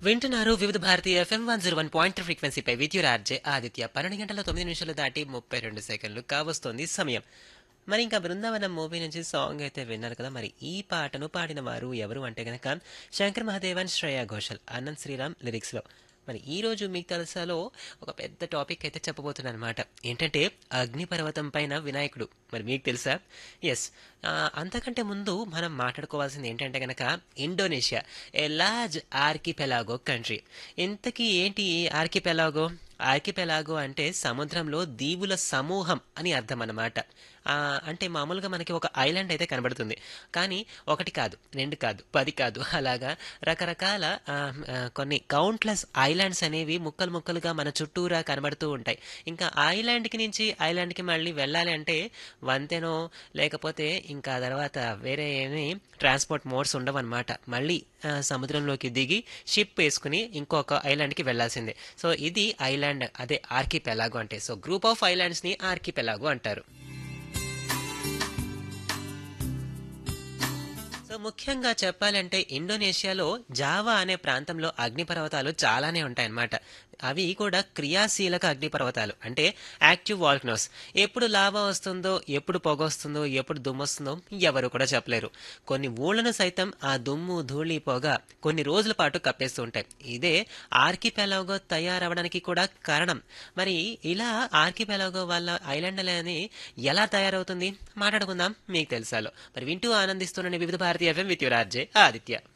వింటున్నారు Vividh Bharatiya FM one zero one point ఫ్రీక్వెన్సీపై విద్యుత్ ఆర్జే ఆదిత్య పన్నెండు గంటల తొమ్మిది నిమిషాలు దాటి ముప్పై రెండు సెకండ్లు కావస్తోంది సమయం మరి ఇంకా బృందావనం మూవీ నుంచి సాంగ్ అయితే విన్నారు కదా మరి ఈ పాటను పాడిన వారు ఎవరు అంటే గనక శంకర్ మహాదేవన్ శ్రేయా ఘోషల్ అనంత్ శ్రీరామ్ లిరిక్స్లో మరి ఈ రోజు మీకు తెలుసాలో ఒక పెద్ద టాపిక్ అయితే చెప్పబోతున్నాను అనమాట ఏంటంటే అగ్నిపర్వతం పైన వినాయకుడు మరి మీకు తెలుసా ఎస్ అంతకంటే ముందు మనం మాట్లాడుకోవాల్సింది ఏంటంటే కనుక Indonesia a large archipelago country ఇంతకీ ఏంటి ఈ ఆర్కిపెలాగో ఆర్కిపెలాగో అంటే సముద్రంలో దీవుల సమూహం అని అర్థం అన్నమాట ఆ, అంటే మామూలుగా మనకి ఒక ఐలాండ్ అయితే కనబడుతుంది కానీ ఒకటి కాదు రెండు కాదు పది కాదు అలాగా రకరకాల ఆ, ఆ, కొన్ని కౌంట్లెస్ ఐలాండ్స్ అనేవి ముక్కలు ముక్కలుగా మన చుట్టూరా కనబడుతూ ఉంటాయి ఇంకా ఐలాండ్కి నుంచి ఐలాండ్కి మళ్ళీ వెళ్ళాలి అంటే వంతెనో లేకపోతే ఇంకా తర్వాత వేరే ఏమి ట్రాన్స్పోర్ట్ మోడ్స్ ఉండవన్నమాట మళ్ళీ ఆ, సముద్రంలోకి దిగి షిప్ వేసుకుని ఇంకొక ఐలాండ్కి వెళ్ళాల్సిందే సో ఇది ఐలాండ్ అదే ఆర్కిపెలాగో అంటే సో గ్రూప్ ఆఫ్ ఐలాండ్స్ని ఆర్కిపెలాగో అంటారు సో ముఖ్యంగా చెప్పాలంటే ఇండోనేషియాలో జావా అనే ప్రాంతంలో అగ్నిపర్వతాలు చాలానే ఉంటాయన్నమాట అవి కూడా క్రియాశీలక అగ్నిపర్వతాలు అంటే యాక్టివ్ వాల్కనోస్ ఎప్పుడు లావా వస్తుందో ఎప్పుడు పొగ వస్తుందో ఎప్పుడు దుమ్ము వస్తుందో ఎవరు కూడా చెప్పలేరు కొన్ని ఊళ్ళను సైతం ఆ దుమ్ము ధూళి పొగ కొన్ని రోజుల పాటు కప్పేస్తూ ఉంటాయి ఇదే ఆర్కిపెలాగో తయారవడానికి కూడా కారణం మరి ఇలా ఆర్కిపెలాగో వాళ్ళ ఐలాండ్ అనేది ఎలా తయారవుతుంది మాట్లాడుకుందాం మీకు తెలుసాలో మరి వింటూ ఆనందిస్తున్న Vividh Bharatiya FM with your RJ Aditya